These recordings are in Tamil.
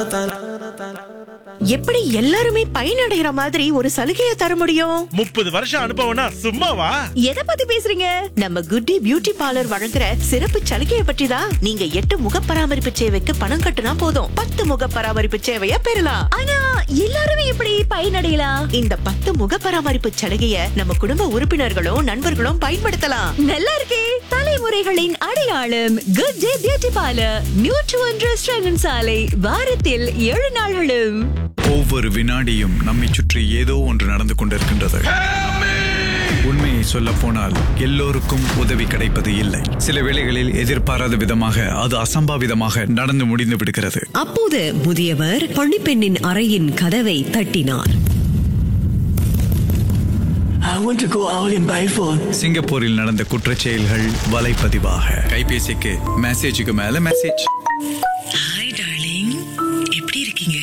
எப்படி எல்லாருமே பயனடைகிற மாதிரி ஒரு சலுகையை தர முடியும் முப்பது வருஷம் அனுபவம்னா சும்மாவா எதை பத்தி பேசுறீங்க நம்ம குட்டி பியூட்டி பார்லர் வழங்குற சிறப்பு சலுகையை பற்றி தான் நீங்க எட்டு முக பராமரிப்பு சேவைக்கு பணம் கட்டுனா போதும் பத்து முக பராமரிப்பு சேவைய பெறலாம் ஆனா எல்லாருமே எப்படி பயனடையலாம் இந்த பத்து முக பராமரிப்பு சலுகைய நம்ம குடும்ப உறுப்பினர்களும் நண்பர்களும் பயன்படுத்தலாம் நல்லா இருக்கே தலைமுறைகளின் அடையாளம் good day beauty parlour new two one restaurant சாலை வாரத்தில் ஏழு நாள்களும் ஒவ்வொரு வினாடியும் நம்மை சுற்றி ஏதோ ஒன்று நடந்து கொண்டிருக்கின்றது உண்மையை சொல்ல போனால் எல்லோருக்கும் உதவி கிடைப்பது இல்லை சில வேளைகளில் எதிர்பாராத விதமாக அது அசம்பாவிதமாக நடந்து முடிந்து விடுகிறது அப்போது முதியவர் பணிப்பெண்ணின் அறையின் கதவை தட்டினார் I want to go out in Biford. சிங்கப்பூரில் நடந்த குற்றச் செயல்கள் வலைப்பதிவாக கைபேசிக்கு மெசேஜுக்கு மேல மெசேஜ் ஹாய் டார்லிங் எப்படி இருக்கீங்க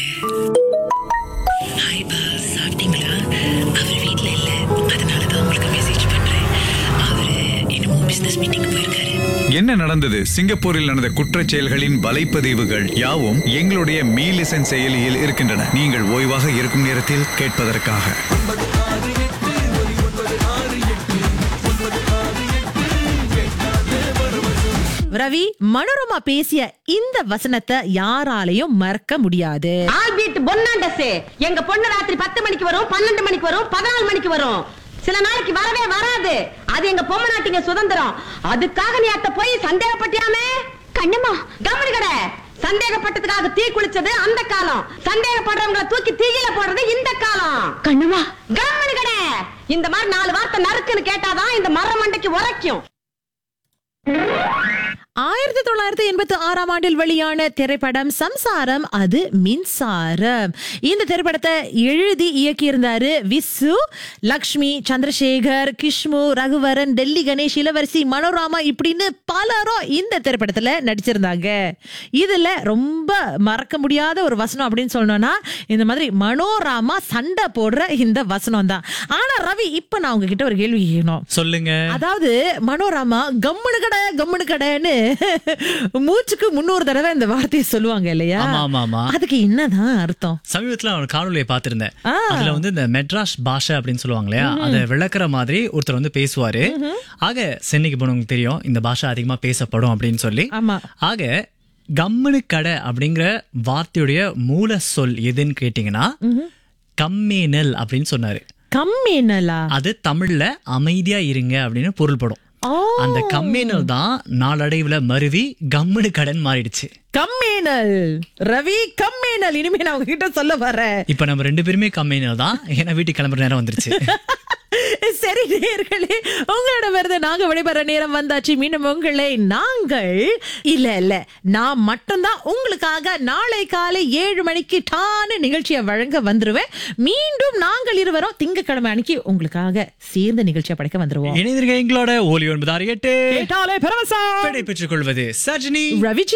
ஹாய் பா சாப்பிட்டீங்களா அவர் வீட்ல இல்ல அதனால தான் உங்களுக்கு மெசேஜ் பண்றேன் அவரு என்னமோ பிசினஸ் மீட்டிங் போயிருக்காரு என்ன நடந்தது சிங்கப்பூரில் நடந்த குற்றச் செயல்களின் வலைப்பதிவுகள் யாவும் எங்களுடைய மீ லிசன் செயலியில் இருக்கின்றன நீங்கள் ஓய்வாக இருக்கும் நேரத்தில் கேட்பதற்காக ரவி மனோரமா பேசிய இந்த வசனத்தை யாராலையும் மறக்க முடியாது ஆல்பீட் பொன்னாண்டஸே எங்க பொண்ணு ராத்திரி பத்து மணிக்கு வரும் பன்னெண்டு மணிக்கு வரும் பதினாலு மணிக்கு வரும் சில நாளைக்கு வரவே வராது அது எங்க பொம்மை நாட்டிங்க சுதந்திரம் அதுக்காக நீ அத்த போய் சந்தேகப்பட்டியாமே கண்ணம்மா கவனி கடை சந்தேகப்பட்டதுக்காக தீ குளிச்சது அந்த காலம் சந்தேகப்படுறவங்கள தூக்கி தீயில போடுறது இந்த காலம் கண்ணுமா கவனி கடை இந்த மாதிரி நாலு வார்த்தை நறுக்குன்னு கேட்டாதான் இந்த மர மண்டைக்கு உரைக்கும் ஆயிரத்தி தொள்ளாயிரத்தி எண்பத்தி ஆறாம் ஆண்டில் வெளியான திரைப்படம் சம்சாரம் அது மின்சாரம் இந்த திரைப்படத்தை எழுதி இயக்கியிருந்தாரு விசு லக்ஷ்மி சந்திரசேகர் கிஷ்மு ரகுவரன் டெல்லி கணேஷ் இளவரசி மனோராமா இப்படின்னு பலரும் இந்த திரைப்படத்துல நடிச்சிருந்தாங்க இதுல ரொம்ப மறக்க முடியாத ஒரு வசனம் அப்படின்னு சொல்லணும்னா இந்த மாதிரி மனோராமா சண்டை போடுற இந்த வசனம் தான் ஆனா ரவி இப்ப நான் உங்ககிட்ட ஒரு கேள்வி கேட்கணும் சொல்லுங்க அதாவது மனோராமா கம்முனு கடை கம்முனு கடைன்னு மூச்சுக்கு முன்னூறு தடவை இந்த வார்த்தையை சொல்லுவாங்க இல்லையா ஆமா, ஆமா, ஆமா. அதுக்கு என்னதான் அர்த்தம் சமீபத்துல ஒரு காணொலியை பார்த்திருந்தேன் ஆ. அதுல வந்து இந்த மெட்ராஸ் பாஷை அப்படின்னு சொல்லுவாங்க இல்லையா அதை விளக்குற மாதிரி ஒருத்தர் வந்து பேசுவாரு ஆக சென்னைக்கு போனவங்களுக்கு தெரியும் இந்த பாஷை அதிகமா பேசப்படும் அப்படின்னு சொல்லி ஆமா. ஆக கம்முனு கடை அப்படிங்கிற வார்த்தையுடைய மூல சொல் எதுன்னு கேட்டீங்கன்னா கம்மேனல் அப்படின்னு சொன்னாரு கம்மினலா அது தமிழ்ல அமைதியா இருங்க அப்படின்னு பொருள்படும் ஓ அந்த கம்மேனல் தான் நாளடைவுல மருவி கம்முனு கடன் மாறிடுச்சு கம்மேனல் ரவி கம்மேனல் இனிமே நான் உங்ககிட்ட சொல்ல வரேன் இப்ப நம்ம ரெண்டு பேருமே கம்மேனல் தான் ஏன்னா வீட்டுக்கு கிளம்புற நேரம் வந்துருச்சு சரி நேர்களே உங்களிடமிருந்து நாங்க விடைபெற நேரம் வந்தாச்சு மீண்டும் உங்களை நாங்கள் இல்ல இல்ல நான் மட்டும்தான் உங்களுக்காக நாளை காலை ஏழு மணிக்கு டான நிகழ்ச்சியை வழங்க வந்துருவேன் மீண்டும் நாங்கள் இருவரும் திங்கட்கிழமை அன்னைக்கு உங்களுக்காக சேர்ந்த நிகழ்ச்சியை படைக்க வந்துருவோம் இணைந்திருக்க எங்களோட ஓலி ஒன்பது ஆறு எட்டு கேட்டாலே பரவசம் விடை பெற்றுக் கொள்வது சஜினி ரவிஜி